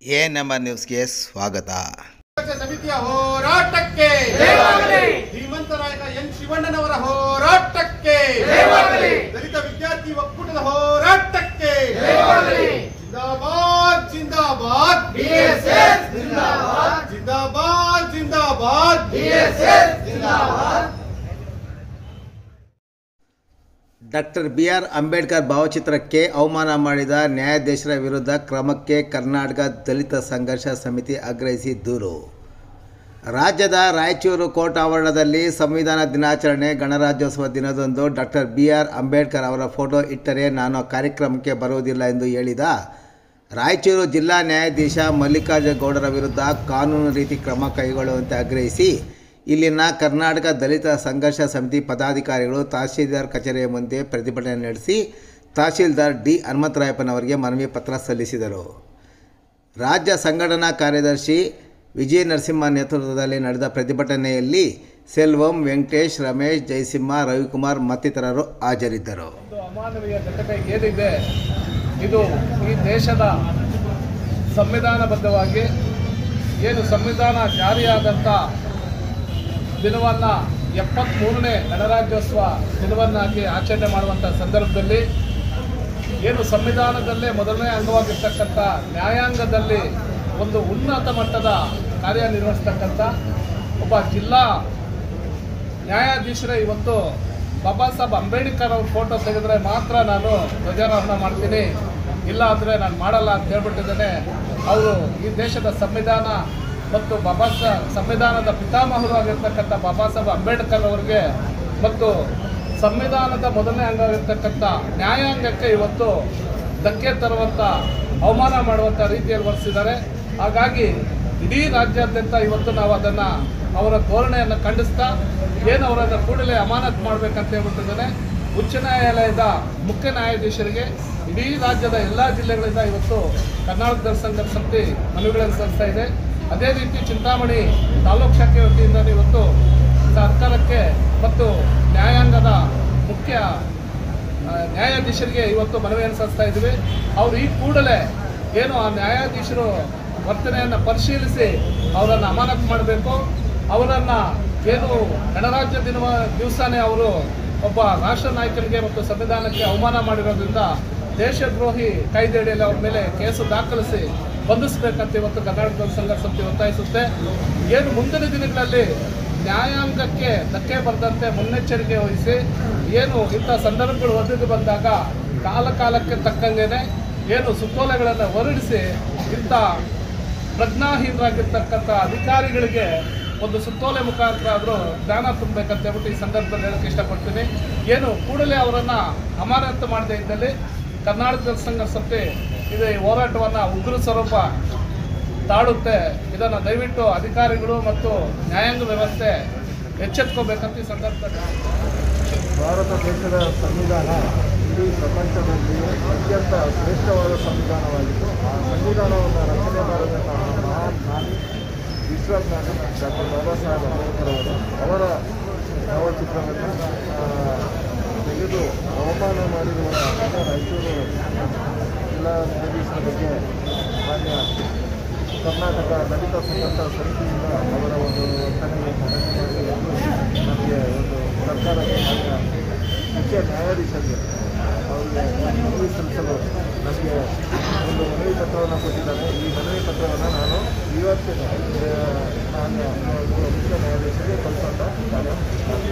A number ನ್ಯೂಸ್ಗೆ ಸ್ವಾಗತ ರಾಜ್ಯ ಸಮಿತಿಯ ಹೋರಾಟಕ್ಕೆ ಧೀಮಂತ ನಾಯಕ ಎನ್ ಶಿವಣ್ಣನವರ ಹೋರಾಟಕ್ಕೆ ದಲಿತ ವಿದ್ಯಾರ್ಥಿ ಒಕ್ಕೂಟದ ಹೋರಾಟಕ್ಕೆ ಜಿಂದಾಬಾದ್ ಜಿಂದಾಬಾದ್ ಜಿಂದಾಬಾದ್ ಜಿಂದಾಬಾದ್ ಡಾಕ್ಟರ್ ಬಿ ಆರ್ ಅಂಬೇಡ್ಕರ್ ಭಾವಚಿತ್ರಕ್ಕೆ ಅವಮಾನ ಮಾಡಿದ ನ್ಯಾಯಾಧೀಶರ ವಿರುದ್ಧ ಕ್ರಮಕ್ಕೆ ಕರ್ನಾಟಕ ದಲಿತ ಸಂಘರ್ಷ ಸಮಿತಿ ಆಗ್ರಹಿಸಿ ದೂರು ರಾಜ್ಯದ ರಾಯಚೂರು ಕೋರ್ಟ್ ಆವರಣದಲ್ಲಿ ಸಂವಿಧಾನ ದಿನಾಚರಣೆ ಗಣರಾಜ್ಯೋತ್ಸವ ದಿನದಂದು ಡಾಕ್ಟರ್ ಬಿ ಆರ್ ಅಂಬೇಡ್ಕರ್ ಅವರ ಫೋಟೋ ಇಟ್ಟರೆ ನಾನು ಕಾರ್ಯಕ್ರಮಕ್ಕೆ ಬರುವುದಿಲ್ಲ ಎಂದು ಹೇಳಿದ ರಾಯಚೂರು ಜಿಲ್ಲಾ ನ್ಯಾಯಾಧೀಶ ಮಲ್ಲಿಕಾರ್ಜುನ ಗೌಡರ ವಿರುದ್ಧ ಕಾನೂನು ರೀತಿ ಕ್ರಮ ಕೈಗೊಳ್ಳುವಂತೆ ಆಗ್ರಹಿಸಿ ಇಲ್ಲಿನ ಕರ್ನಾಟಕ ದಲಿತ ಸಂಘರ್ಷ ಸಮಿತಿ ಪದಾಧಿಕಾರಿಗಳು ತಹಸೀಲ್ದಾರ್ ಕಚೇರಿಯ ಮುಂದೆ ಪ್ರತಿಭಟನೆ ನಡೆಸಿ ತಹಸೀಲ್ದಾರ್ ಡಿ ಹನುಮಂತರಾಯಪ್ಪನವರಿಗೆ ಮನವಿ ಪತ್ರ ಸಲ್ಲಿಸಿದರು ರಾಜ್ಯ ಸಂಘಟನಾ ಕಾರ್ಯದರ್ಶಿ ವಿಜಯ ನರಸಿಂಹ ನೇತೃತ್ವದಲ್ಲಿ ನಡೆದ ಪ್ರತಿಭಟನೆಯಲ್ಲಿ ಸೆಲ್ವಂ ವೆಂಕಟೇಶ್ ರಮೇಶ್ ಜಯಸಿಂಹ ರವಿಕುಮಾರ್ ಮತ್ತಿತರರು ಹಾಜರಿದ್ದರು ಒಂದು ಅಮಾನವೀಯ ಘಟನೆ ಏನಿದೆ ಇದು ಈ ದೇಶದ ಸಂವಿಧಾನಬದ್ಧವಾಗಿ ಏನು ಸಂವಿಧಾನ ಜಾರಿಯಾದಂಥ ದಿನವನ್ನು ಎಪ್ಪತ್ತ್ಮೂರನೇ ಗಣರಾಜ್ಯೋತ್ಸವ ದಿನವನ್ನಾಗಿ ಆಚರಣೆ ಮಾಡುವಂಥ ಸಂದರ್ಭದಲ್ಲಿ ಏನು ಸಂವಿಧಾನದಲ್ಲೇ ಮೊದಲನೇ ಅಂಗವಾಗಿರ್ತಕ್ಕಂಥ ನ್ಯಾಯಾಂಗದಲ್ಲಿ ಒಂದು ಉನ್ನತ ಮಟ್ಟದ ಕಾರ್ಯನಿರ್ವಹಿಸ್ತಕ್ಕಂಥ ಒಬ್ಬ ಜಿಲ್ಲಾ ನ್ಯಾಯಾಧೀಶರೇ ಇವತ್ತು ಬಾಬಾ ಸಾಹೇಬ್ ಅಂಬೇಡ್ಕರ್ ಅವ್ರ ಫೋಟೋ ತೆಗೆದ್ರೆ ಮಾತ್ರ ನಾನು ಧ್ವಜಾರೋಹಣ ಮಾಡ್ತೀನಿ ಇಲ್ಲ ಅಂದರೆ ನಾನು ಮಾಡಲ್ಲ ಅಂತ ಹೇಳ್ಬಿಟ್ಟಿದ್ದೇನೆ ಅವರು ಈ ದೇಶದ ಸಂವಿಧಾನ ಮತ್ತು ಬಾಬಾ ಸಾಹೇಬ್ ಸಂವಿಧಾನದ ಪಿತಾಮಹರು ಆಗಿರ್ತಕ್ಕಂಥ ಬಾಬಾ ಸಾಹೇಬ್ ಅಂಬೇಡ್ಕರ್ ಅವರಿಗೆ ಮತ್ತು ಸಂವಿಧಾನದ ಮೊದಲನೇ ಅಂಗವಾಗಿರ್ತಕ್ಕಂಥ ನ್ಯಾಯಾಂಗಕ್ಕೆ ಇವತ್ತು ಧಕ್ಕೆ ತರುವಂಥ ಅವಮಾನ ಮಾಡುವಂಥ ರೀತಿಯಲ್ಲಿ ವರ್ತಿಸಿದ್ದಾರೆ ಹಾಗಾಗಿ ಇಡೀ ರಾಜ್ಯಾದ್ಯಂತ ಇವತ್ತು ನಾವು ಅದನ್ನು ಅವರ ಧೋರಣೆಯನ್ನು ಖಂಡಿಸ್ತಾ ಏನು ಅವರನ್ನು ಕೂಡಲೇ ಅಮಾನತ್ ಮಾಡಬೇಕಂತ ಹೇಳ್ಬಿಟ್ಟಿದ್ದಾನೆ ಉಚ್ಚ ನ್ಯಾಯಾಲಯದ ಮುಖ್ಯ ನ್ಯಾಯಾಧೀಶರಿಗೆ ಇಡೀ ರಾಜ್ಯದ ಎಲ್ಲ ಜಿಲ್ಲೆಗಳಿಂದ ಇವತ್ತು ಕರ್ನಾಟಕ ದಲಿತ ಸಂಘರ್ಷ ಸಮಿತಿ ಮನವಿಗಳನ್ನು ಸಲ್ಲಿಸ್ತಾ ಇದೆ ಅದೇ ರೀತಿ ಚಿಂತಾಮಣಿ ತಾಲೂಕು ಶಾಖೆ ವತಿಯಿಂದ ಇವತ್ತು ಸರ್ಕಾರಕ್ಕೆ ಮತ್ತು ನ್ಯಾಯಾಂಗದ ಮುಖ್ಯ ಆ, ನ್ಯಾಯಾಧೀಶರಿಗೆ ಇವತ್ತು ಮನವಿಯನ್ನು ಸಲ್ಲಿಸ್ತಾ ಇದ್ದೀವಿ ಅವರು ಈ ಕೂಡಲೇ ಏನು ಆ ನ್ಯಾಯಾಧೀಶರು ವರ್ತನೆಯನ್ನು ಪರಿಶೀಲಿಸಿ ಅವರನ್ನು ಅಮಾನತು ಮಾಡಬೇಕು ಅವರನ್ನು ಏನು ಗಣರಾಜ್ಯ ದಿನ ದಿವಸನೇ ಅವರು ಒಬ್ಬ ರಾಷ್ಟ್ರ ನಾಯಕರಿಗೆ ಮತ್ತು ಸಂವಿಧಾನಕ್ಕೆ ಅವಮಾನ ಮಾಡಿರೋದ್ರಿಂದ ದೇಶದ್ರೋಹಿ ಕಾಯ್ದೆಯಡಿಯಲ್ಲಿ ಅವ್ರ ಮೇಲೆ ಕೇಸು ದಾಖಲಿಸಿ ಬಂಧಿಸಬೇಕಂತ ಇವತ್ತು ಕರ್ನಾಟಕ ಸಂಘರ್ಷ ಸಮಿತಿ ಒತ್ತಾಯಿಸುತ್ತೆ ಏನು ಮುಂದಿನ ದಿನಗಳಲ್ಲಿ ನ್ಯಾಯಾಂಗಕ್ಕೆ ಧಕ್ಕೆ ಬರದಂತೆ ಮುನ್ನೆಚ್ಚರಿಕೆ ವಹಿಸಿ ಏನು ಇಂಥ ಸಂದರ್ಭಗಳು ಒದಗಿ ಬಂದಾಗ ಕಾಲ ಕಾಲಕ್ಕೆ ತಕ್ಕಂಗೆನೆ ಏನು ಸುತ್ತೋಲೆಗಳನ್ನು ಹೊರಡಿಸಿ ಇಂಥ ಪ್ರಜ್ಞಾಹೀನರಾಗಿರ್ತಕ್ಕಂಥ ಅಧಿಕಾರಿಗಳಿಗೆ ಒಂದು ಸುತ್ತೋಲೆ ಮುಖಾಂತರ ಆದರೂ ಜ್ಞಾನ ತುಂಬಬೇಕಂತ ಹೇಳ್ಬಿಟ್ಟು ಈ ಸಂದರ್ಭದಲ್ಲಿ ಹೇಳಕ್ಕೆ ಇಷ್ಟಪಡ್ತೀನಿ ಏನು ಕೂಡಲೇ ಅವರನ್ನು ಅಮಾನತು ಮಾಡದೇ ಇದ್ದಲ್ಲಿ ಕರ್ನಾಟಕ ಸಂಘ ಸಮಿತಿ ಇದು ಈ ಹೋರಾಟವನ್ನು ಉಗ್ರ ಸ್ವರೂಪ ತಾಳುತ್ತೆ ಇದನ್ನು ದಯವಿಟ್ಟು ಅಧಿಕಾರಿಗಳು ಮತ್ತು ನ್ಯಾಯಾಂಗ ವ್ಯವಸ್ಥೆ ಎಚ್ಚೆತ್ಕೋಬೇಕಂತ ಈ ಸಂದರ್ಭದಲ್ಲಿ ಭಾರತ ದೇಶದ ಸಂವಿಧಾನ ಇಡೀ ಪ್ರಪಂಚದಲ್ಲಿ ಅತ್ಯಂತ ಶ್ರೇಷ್ಠವಾದ ಸಂವಿಧಾನವಾಗಿದ್ದು ಆ ಸಂವಿಧಾನವನ್ನು ರಚನೆ ಮಾಡಿದಂತಹ ಮಹಾನ್ ಜ್ಞಾನಿ ವಿಶ್ವಜ್ಞಾನಿ ಡಾಕ್ಟರ್ ಬಾಬಾ ಸಾಹೇಬ್ ಅಂಬೇಡ್ಕರ್ ಅವರು ಅವರ ಭಾವಚಿತ್ರವನ್ನು ಆ, ತೆಗೆದು ಅವಮಾನ ಮಾಡಿರುವ ರಾಯಚೂರು ಜಿಲ್ಲಾ ನ್ಯಾಯಾಧೀಶರ ಬಗ್ಗೆ ಮಾನ್ಯ ಕರ್ನಾಟಕ ದಲಿತ ಸಂಘರ್ಷ ಸಮಿತಿಯಿಂದ ಅವರ ಒಂದು ವರ್ತನೆಗೆ ಖಂಡನೆ ಮಾಡಿ ಎಂದು ನಮಗೆ ಒಂದು ಸರ್ಕಾರಕ್ಕೆ ಮಾನ್ಯ ಮುಖ್ಯ ನ್ಯಾಯಾಧೀಶರಿಗೆ ಅವರಿಗೆ ಮನವಿ ಸಲ್ಲಿಸಲು ನಮಗೆ ಒಂದು ಮನವಿ ಪತ್ರವನ್ನು ಕೊಟ್ಟಿದ್ದಾರೆ ಈ ಮನವಿ ಪತ್ರವನ್ನು ನಾನು ಇವತ್ತಿನ ಆ, ಮಾನ್ಯ ಮುಖ್ಯ ನ್ಯಾಯಾಧೀಶರಿಗೆ ಕಳಿಸುವಂಥ ಕಾರ್ಯ ಮಾಡ್ತೀನಿ.